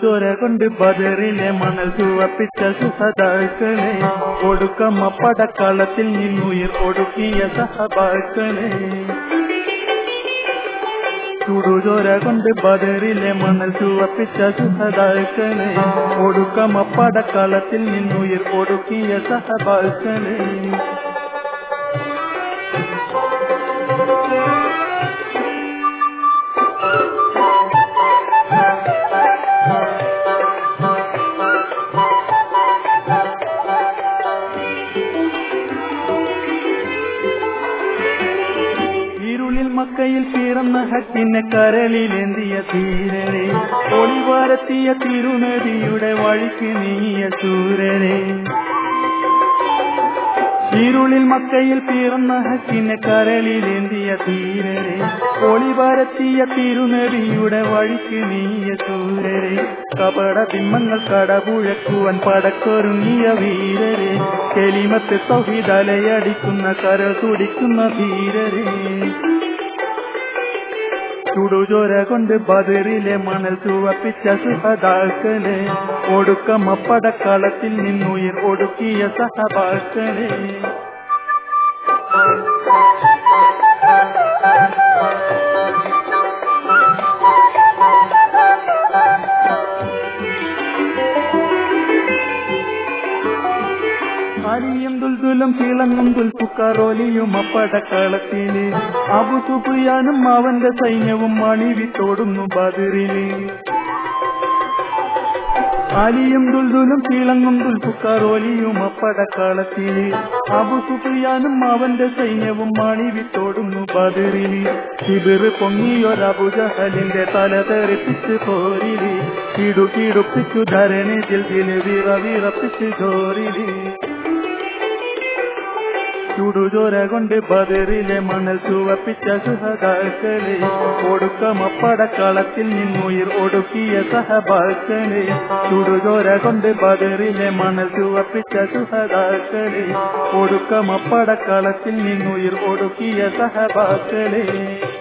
ചുടുചോര കൊണ്ട് ബദറിലെ മണൽ ചുവപ്പിച്ച സുഹതാക്കളെ ഒടുക്കമ്മ പടക്കളത്തിൽ നിന്നുയിർ ഒടുക്കിയ സഹബാക്കളെ ചുടുചോര കൊണ്ട് ബദറിലെ മണൽ ചുവപ്പിച്ച സുഹതാക്കളെ ഒടുക്കമ്മ പടക്കളത്തിൽ നിന്നുയിർ ഒടുക്കിയ സഹബാക്കളെ ഇരുളിൽ മക്കയിൽ പിറന്ന ഹക്കിനെ കരളിലെന്തിയ തീരരെ ഒളിവാരത്തിയ തിരുനദിയുടെ വഴിക്ക് നീയ സൂരരെ ഇരുളിൽ മക്കയിൽ പിറന്ന ഹക്കിനെ കരളിലേന്തിയ തീരരെ ഒളിവാരത്തിയ തിരുനദിയുടെ വഴിക്ക് നീയ സൂരരെ കപട ബിംബങ്ങൾ കടപുഴക്കുവാൻ പടക്കൊരുങ്ങിയ വീരരെ കെലിമത്ത് തൊഹിതലയടിക്കുന്ന കര തുടിക്കുന്ന ധീരരെ ചുടുചോര കൊണ്ട് ബദറിലെ മണൽ ചുവപ്പിച്ച സുഹതാക്കളെ ഒടുക്കമ പടക്കളത്തിൽ നിന്നുയിർ ഒടുക്കിയ സഹബാക്കളെ അലിയും ദുൽദുലും തിളങ്ങും ദുൽപ്പുക്കാറോലിയും അപ്പടക്കളത്തില് അബു സുഫിയാനും അവന്റെ സൈന്യവും മണിവിത്തോടുന്നു ബദറില് അലിയും ദുൽദുലും തിളങ്ങും ദുൽപ്പുക്കാറോലിയും അപ്പടക്കളത്തില് അബു സുഫിയാനും അവന്റെ സൈന്യവും മണിവിത്തോടുന്നു ബദറില് ശിബിർ പൊങ്ങിയൊരബുജഹലിന്റെ തല തെറിപ്പിച്ച് പോരില് കിടു കിടുപ്പിച്ചു ധരണിതിൽ വിറ വിറപ്പിച്ച് ചോരില് ചുടുചോര കൊണ്ട് ബദറിലെ മണൽ ചുവപ്പിച്ച സുഹതാക്കളെ ഒടുക്കമപ്പടക്കളത്തിൽ നിന്നുയിർ ഒടുക്കിയ സഹബാക്കളെ ചുടുചോര കൊണ്ട് ബദറിലെ മണൽ ചുവപ്പിച്ച സുഹതാക്കളെ ഒടുക്കമപ്പടക്കളത്തിൽ നിന്നുയിർ ഒടുക്കിയ സഹബാക്കളെ